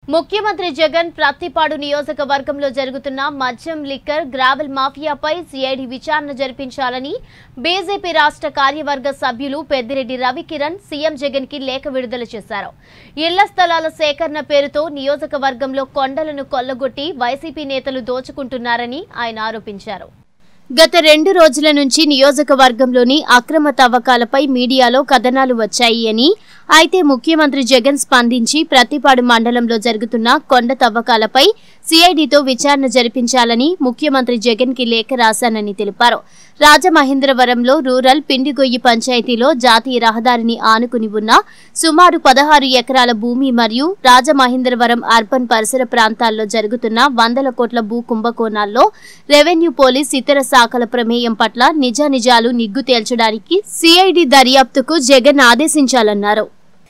ముఖ్యమంత్రి జగన్ ప్రత్తిపాడు నియోజకవర్గంలో జరుగుతున్న మద్యం లిక్కర్ గ్రావెల్ మాఫియాపై సిఐడి విచారణ జరిపించాలని బీజేపీ రాష్ట్ర కార్యవర్గ సభ్యులు పెద్దిరెడ్డి రవికిరణ్ సీఎం జగన్ కి లేఖ విడుదల చేశారు ఇళ్ల స్థలాల సేకరణ పేరుతో నియోజకవర్గంలో కొండలను కొల్లగొట్టి వైసీపీ నేతలు దోచుకుంటున్నారని ఆయన ఆరోపించారు గత రెండు రోజుల నుంచి నియోజకవర్గంలోని అక్రమ తవ్వకాలపై మీడియాలో కథనాలు వచ్చాయి అని అయితే ముఖ్యమంత్రి జగన్ స్పందించి ప్రతిపాడు మండలంలో జరుగుతున్న కొండ తవ్వకాలపై సిఐడితో విచారణ జరిపించాలని ముఖ్యమంత్రి జగన్ కి లేఖ రాశానని తెలిపారు రాజమహేంద్రవరంలో రూరల్ పిండిగొయ్యి పంచాయతీలో జాతీయ రహదారిని ఆనుకుని ఉన్న సుమారు పదహారు ఎకరాల భూమి మరియు రాజమహేంద్రవరం అర్బన్ పరిసర ప్రాంతాల్లో జరుగుతున్న వందల కోట్ల భూ కుంభకోణాల్లో రెవెన్యూ పోలీస్ ఇతర శాఖల ప్రమేయం పట్ల నిజానిజాలు నిగ్గు తేల్చడానికి సిఐడి దర్యాప్తుకు జగన్ ఆదేశించాలన్నారు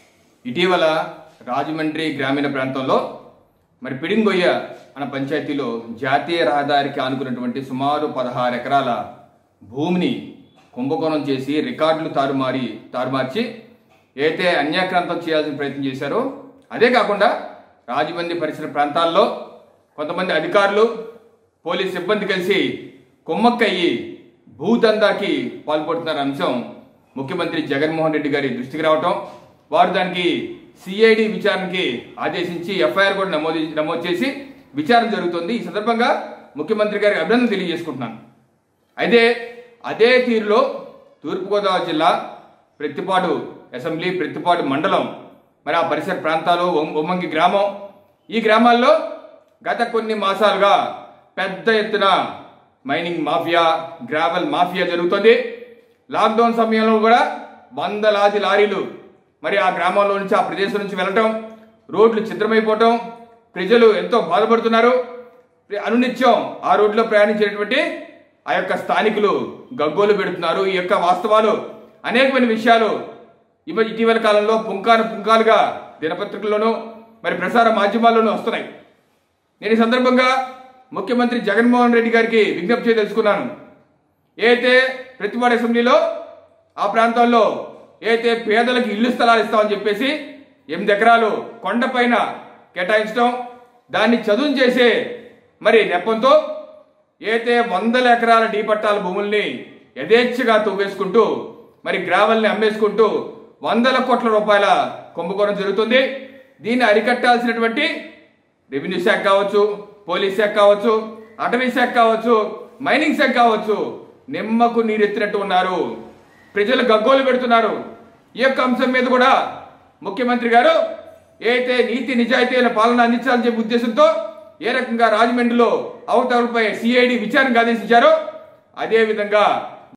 ఇటీవల రాజమండ్రి గ్రామీణ ప్రాంతంలో మరి పిడింగొయ్య అన్న పంచాయతీలో జాతీయ రహదారికి ఆనుకున్నటువంటి సుమారు పదహారు ఎకరాల భూమిని కుంభకోణం చేసి రికార్డులు తారుమారి తారుమార్చి అయితే అన్యాక్రాంతం చేయాల్సిన ప్రయత్నం చేశారో అదే కాకుండా రాజమండ్రి పరిసర ప్రాంతాల్లో కొంతమంది అధికారులు పోలీస్ సిబ్బంది కలిసి కుమ్మక్కయ్యి భూదందాకి పాల్పడుతున్న అంశం ముఖ్యమంత్రి జగన్మోహన్ రెడ్డి గారి దృష్టికి రావటం వారు దానికి సిఐడి విచారణకి ఆదేశించి ఎఫ్ఐఆర్ కూడా నమోదు నమోదు చేసి విచారణ జరుగుతుంది ఈ సందర్భంగా ముఖ్యమంత్రి గారికి అభినందన తెలియజేసుకుంటున్నాను అయితే అదే తీరులో తూర్పుగోదావరి జిల్లా ప్రత్తిపాడు అసెంబ్లీ ప్రత్తిపాడు మండలం మరి ఆ పరిసర ప్రాంతాలు ఉమ్- ఉమ్మంగి గ్రామం ఈ గ్రామాల్లో గత కొన్ని మాసాలుగా పెద్ద ఎత్తున మైనింగ్ మాఫియా గ్రావెల్ మాఫియా జరుగుతుంది లాక్డౌన్ సమయంలో కూడా వందలాది లారీలు మరి ఆ గ్రామంలో నుంచి ఆ ప్రదేశం నుంచి వెళ్ళటం రోడ్లు చిత్రమైపోవటం ప్రజలు ఎంతో బాధపడుతున్నారు అనునిత్యం ఆ రోడ్లో ప్రయాణించేటువంటి ఆ యొక్క స్థానికులు గగ్గోలు పెడుతున్నారు ఈ యొక్క వాస్తవాలు అనేకమైన విషయాలు ఇవ- ఇటీవల కాలంలో పుంకాను పుంకాలుగా దినపత్రికల్లోనూ మరి ప్రసార మాధ్యమాల్లోనూ వస్తున్నాయి నేను ఈ సందర్భంగా ముఖ్యమంత్రి జగన్మోహన్ రెడ్డి గారికి విజ్ఞప్తి చేయదలుచుకున్నాను ఏదైతే ప్రతిపాడు అసెంబ్లీలో ఆ ప్రాంతాల్లో ఏదైతే పేదలకు ఇల్లు స్థలాలు ఇస్తామని చెప్పేసి ఎనిమిది ఎకరాలు కొండపైన కేటాయించడం దాన్ని చదును చేసే మరి నెపంతో ఏదైతే వందల ఎకరాల డీ పట్టాల భూముల్ని యథేచ్ఛగా తవ్వేసుకుంటూ మరి గ్రావెల్ని అమ్మేసుకుంటూ వందల కోట్ల రూపాయల కుంభకోణం జరుగుతుంది దీన్ని అరికట్టాల్సినటువంటి రెవెన్యూ శాఖ కావచ్చు పోలీస్ శాఖ కావచ్చు అటవీ శాఖ కావచ్చు మైనింగ్ శాఖ కావచ్చు నిమ్మకు నీరెత్తినట్టు ఉన్నారు ప్రజలు గగ్గోలు పెడుతున్నారు ఈ యొక్క అంశం మీద కూడా ముఖ్యమంత్రి గారు ఏదైతే నీతి నిజాయితీల పాలన అందించాలని చెప్పే ఉద్దేశంతో ఏ రకంగా రాజమండ్రిలో అవతలపై సిఐడి విచారణకు ఆదేశించారో అదే విధంగా